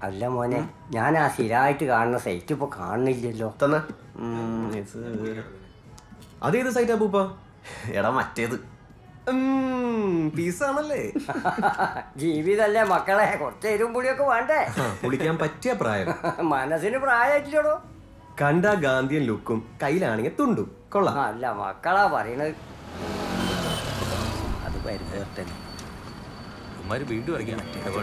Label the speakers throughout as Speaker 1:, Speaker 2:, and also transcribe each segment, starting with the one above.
Speaker 1: അല്ല മോനെ ഞാൻ ആ സ്ഥിരമായിട്ട് കാണുന്ന സൈറ്റ് ഇപ്പൊ കാണുന്നില്ലല്ലോ
Speaker 2: തന്നെ അതേത് സൈറ്റാ പൂപ്പ എടാ മറ്റേത് പീസാണല്ലേ
Speaker 1: ജീവിതല്ലേ മക്കളെ കുറച്ച് എരും പുളിയൊക്കെ വേണ്ടേ
Speaker 2: കുളിക്കാൻ പറ്റിയ പ്രായം
Speaker 1: മനസ്സിന് പ്രായമായിട്ടില്ലടോ
Speaker 2: കണ്ട ഗാന്ധിയൻ ലുക്കും കയ്യിലാണെങ്കിൽ തുണ്ടും കൊള്ളാം
Speaker 1: അല്ല മക്കളാ പറയണത് അത് പരിതേർത്തന്നെ
Speaker 3: ഉമ്മാര് വീണ്ടും ഇറങ്ങിയാണ്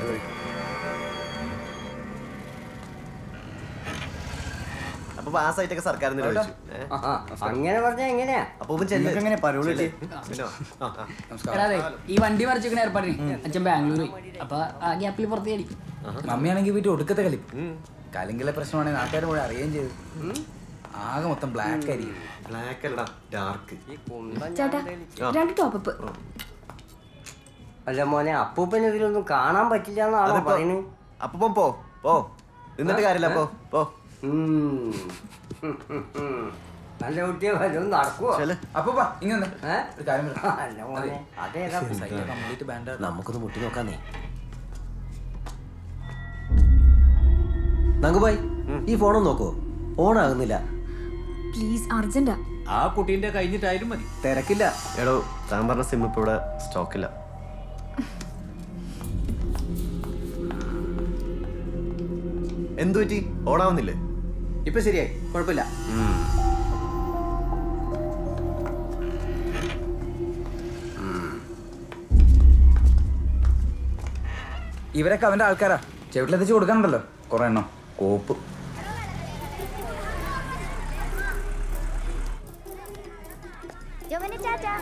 Speaker 2: അപ്പൊ ആ സൈറ്റൊക്കെ സർക്കാർ നിരോധിച്ചു ഏ?
Speaker 1: ആഹാ, അങ്ങനെ പറഞ്ഞാ എങ്ങനെയാ
Speaker 2: അപ്പൊ ഇവൻ ചെല്ല്.
Speaker 4: എങ്ങനെ പരോളില്ലേ
Speaker 2: പിന്നെ വാ. ആ, ആ.
Speaker 5: എടാ അതെ ഈ വണ്ടി മറിച്ചിരിക്കണ ഏർപ്പാടിന് അച്ഛൻ ബാംഗ്ലൂർ അപ്പൊ ആ ഗ്യാപ്പിൽ പുറത്ത് അടിക്കും
Speaker 4: മമ്മിയാണെങ്കിൽ വീട്ടിൽ ഒടുക്കത്തെ കളി കലിങ്കിലെ പ്രശ്നമാണെങ്കിൽ നാട്ടുകാർ കൂടെ അറിയുകയും ചെയ്തു ആകെ മൊത്തം ബ്ലാക്ക് ആയിരിക്കും
Speaker 2: ബ്ലാക്ക് അല്ലടാ ഡാർക്ക്
Speaker 1: ഈ കുന്തം
Speaker 6: ചേട്ടാ
Speaker 1: ഞാൻ
Speaker 6: രണ്ട് ടോപ്പപ്പ്
Speaker 1: അല്ല മോനെ അപ്പൂപ്പന് ഇതിലൊന്നും കാണാൻ പറ്റില്ല എന്നാണോ
Speaker 2: അതിപ്പോ
Speaker 1: പറയുന്നത്
Speaker 2: അപ്പൊ പോ പോ നിന്നിട്ട് കാര്യമില്ല പോ പോ
Speaker 1: ഉം. നല്ല കുട്ടിയെ വല്ലതും നടക്കുവോ
Speaker 2: ചെല്ല്.
Speaker 4: അപ്പൊ ഇങ്ങനെ
Speaker 1: ഏ?
Speaker 4: ഒരു കാര്യം പറയാം.
Speaker 1: അല്ല മോനെ അതേതാ
Speaker 4: സൈറ്റ് കംപ്ലീറ്റ് ബാൻഡ്
Speaker 2: നമുക്കൊന്ന് മുട്ടി നോക്കാന്നേ നങ്കുബായ് ഈ ഫോണൊന്ന് നോക്കോ ഓൺ ആകുന്നില്ല
Speaker 6: പ്ലീസ് അർജന്റാ
Speaker 3: ആ കുട്ടീന്റെ കഴിഞ്ഞിട്ടായാലും മതി
Speaker 2: തിരക്കില്ല എടോ താൻ പറഞ്ഞ സിം ഇപ്പൊ ഇവിടെ സ്റ്റോക്കില്ല എന്തു പറ്റി ഓണാവുന്നില്ലേ
Speaker 4: ഇപ്പൊ ശരിയായി കുഴപ്പമില്ല ഇവരൊക്കെ അവന്റെ ആൾക്കാരാ ചെവിട്ടിലെത്തിച്ച് കൊടുക്കാനുണ്ടല്ലോ കുറെ എണ്ണം കോപ്പ്
Speaker 7: ജോമനി ചാച്ചാ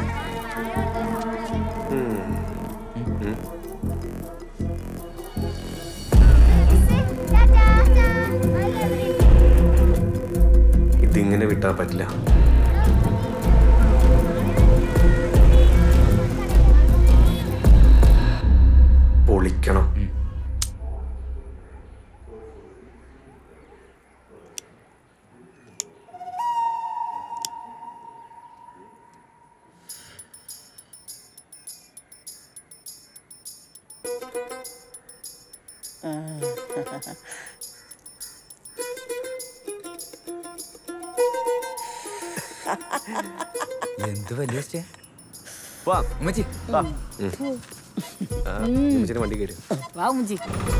Speaker 7: ചാച്ചാ
Speaker 2: ഇതിങ്ങനെ വിട്ടാ പറ്റില്ല പൊളിക്കണം
Speaker 4: എന്ത് വലിയ സ്റ്റേ
Speaker 2: വാ
Speaker 4: ഉമ്മച്ചി
Speaker 2: ആ, ഉമ്മച്ചിയുടെ വണ്ടി കയറി
Speaker 5: വാ മുഞ്ചി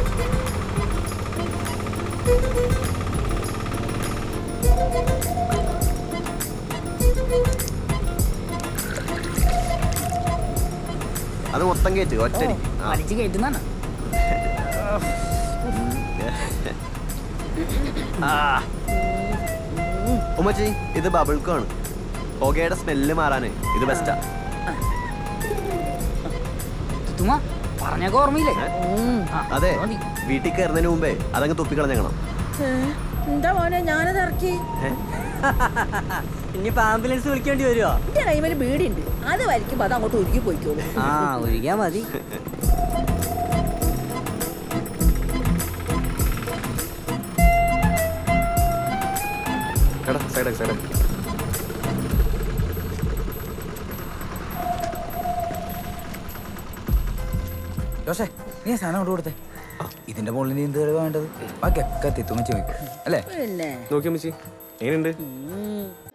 Speaker 2: അത് മൊത്തം കയറ്റ് ഒറ്റടി ആ,
Speaker 5: വലിച്ച് കയറ്റുന്നാണ്
Speaker 2: ഉമ്മച്ചി ഇത് ബബിൾക്കാണ് പുകയുടെ സ്മെല്ല് മാറാന് ഇത് ബെസ്റ്റാ
Speaker 5: തുത്തുമ്മ പറഞ്ഞൊക്കെ ഓർമ്മയില്ലേ ആ,
Speaker 2: അതെ
Speaker 5: മതി.
Speaker 2: വീട്ടിൽ കയറുന്നതിന് മുമ്പേ അതങ്ങ് തുപ്പിക്കളഞ്ഞേക്കണം
Speaker 8: എന്താ മോനെ ഞാനത് ഇറക്കി
Speaker 1: ഇനിയിപ്പോ ആംബുലൻസ് വിളിക്കേണ്ടി വരുമോ
Speaker 8: എന്റെ കൈമേൽ ബീഡിണ്ട് അത് വലിക്കുമ്പോ അത് അങ്ങോട്ട് ഒരുക്കി പോയിക്കോളൂ
Speaker 1: ആ ഒഴിക്കാൻ മതി
Speaker 2: എടാ സൈഡ് സൈഡ്
Speaker 4: ജോഷേ നീ ആ സാധനം കൊണ്ട് കൊടുത്തേ ഇതിന്റെ മുകളിൽ നീ എന്ത് തെളിവാ വേണ്ടത് ബാക്കിയൊക്കെ തെത്തുമ്മച്ചി നോക്കും അല്ലേ
Speaker 8: പിന്നെ
Speaker 2: നോക്കി അമ്മച്ചി എങ്ങനെയുണ്ട്